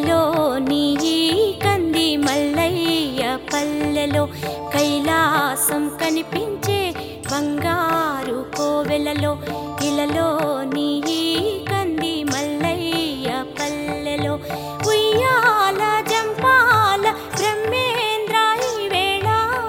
ఇలలో నీ ఈ కంది మల్లయ్య పల్లెలో కైలాసం కనిపించే బంగారు కోవెలలో ఇలలో నీ ఈ కంది మల్లయ్య పల్లెలో ఉయ్యాల జంపాల బ్రహ్మేంద్ర ఈ వేళ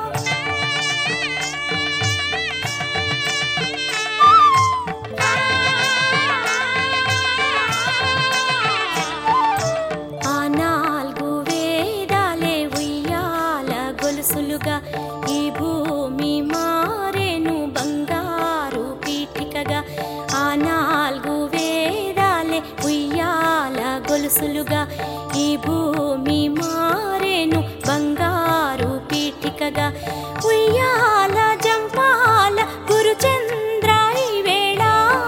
ఆ నాలుగు వేదాలే ఉయ్యాల గొలుసులుగా ఈ భూమి మారేను బంగారు పీఠికగా ఆ నాలుగు వేదాలే ఉయ్యాల గొలుసులుగా ఈ భూమి మారేను బంగారు పీఠికగా ఉయ్యాల జంపాల గురుచంద్ర ఈ వేళ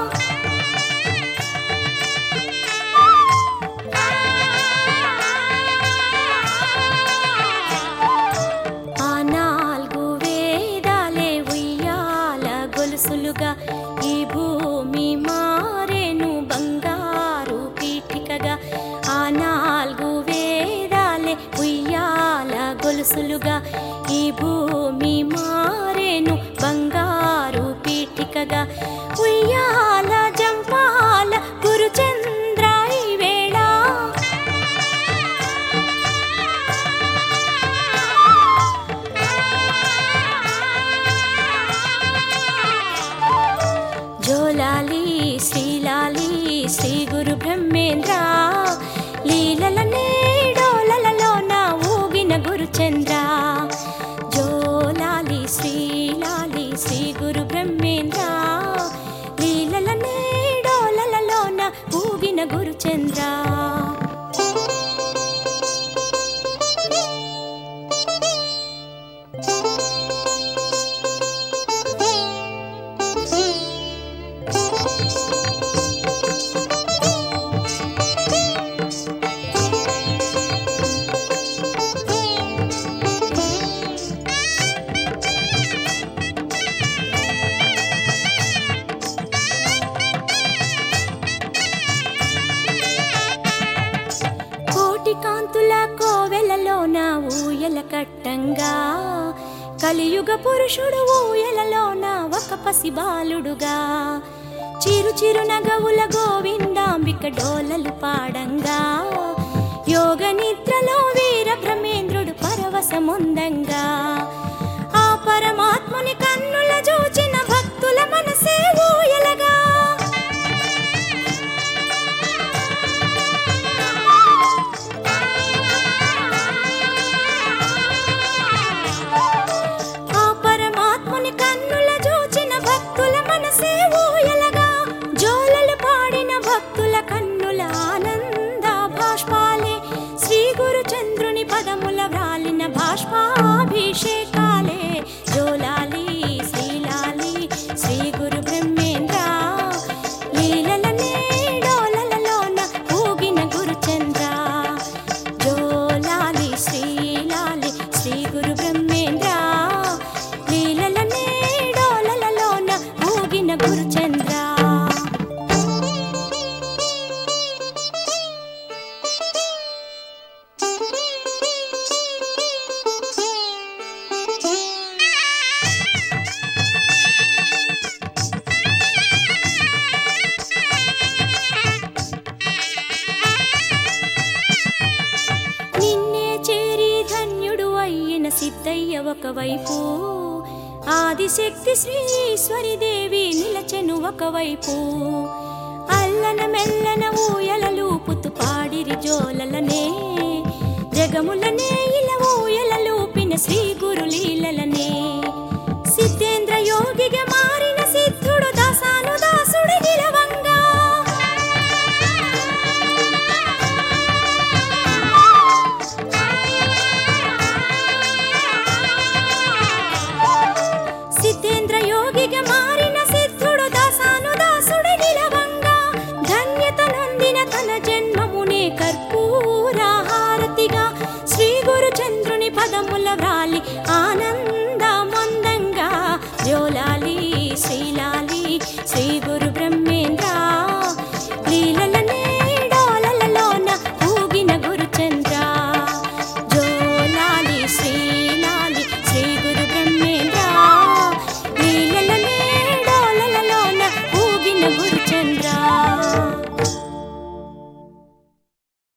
ఆ నాలుగు వేదాలే ఉయ్యాల గొలుసులుగా ఈ భూమి మారేను బంగారు పీఠికగా ఆ నాలుగు వేదాలే ఉయ్యాల గొలుసులుగా ఈ భూమి మారేను బంగారు పీఠికగా ఉయ్యాల జంపాల గురుచంద్ర ఈ వేళ జోలాలి శ్రీలాలి శ్రీ గురు బ్రహ్మేంద్ర లీలల నేడోలలో నా ఊగిన గురుచంద్ర జోలాలి శ్రీలాలి శ్రీ గురు బ్రహ్మేంద్ర లీలల నేడోలలో నా ఊగిన గురుచంద్ర కోటి కాంతుల కోవెలలో నా ఊయల కట్టంగా కలియుగ పురుషుడు ఊయలలో నా ఒక పసిబాలుడుగా చిరు చిరు నగవుల గోవిందాంబిక డోలలు పాడంగా యోగ నిద్రలో వీర బ్రహ్మేంద్రుడు పరవశముందంగా ఆ పరమాత్ముని కన్నుల చూచిన భక్తుల మనసే ఊయలగా ఆ పరమాత్ముని కన్నుల చూచిన భక్తుల మనసే ఊయలగా జోలలు పాడిన భక్తుల కన్నుల ఆనంద భాష్పాలే శ్రీ గురు చంద్రుని పదముల వ్రాలిన భాష్పాభిషేకాలే జోలాలి శ్రీలాలి శ్రీ గురు బ్రహ్మేంద్ర లీలల నేడోలలలోన ఊగిన గురుచంద్ర జోలాలి శ్రీలాలి శ్రీ గురు బ్రహ్మేంద్ర లీలల నేడోలలలోన ఊగిన గురుచంద్ర నిన్నే చేరి ధన్యుడు అయిన సిద్ధయ్య ఒకవైపు ఆదిశక్తి శ్రీశ్వరి దేవి నిలచెను ఒకవైపు అల్లన మెల్లన ఊయలలూపుతూ పాడిరి జోలలనే జగములనే ఇల ఊయలలూపిన శ్రీ గురు లీలలనే సిద్ధేంద్ర యోగిగా మారిన సిద్ధుడు దాసాను దాసుడి నిలవంగా సిద్ధేంద్ర యోగిగా మారిన సిద్ధుడు దాసాను దాసుడి నిలవంగా ధన్యత నొందిన తన జన్మమునే కర్పూర హారతిగా శ్రీ గురు చంద్రుని పదముల వ్రాలి ఆనందమందంగా జోలాలి శ్రీలాలి శ్రీ గురు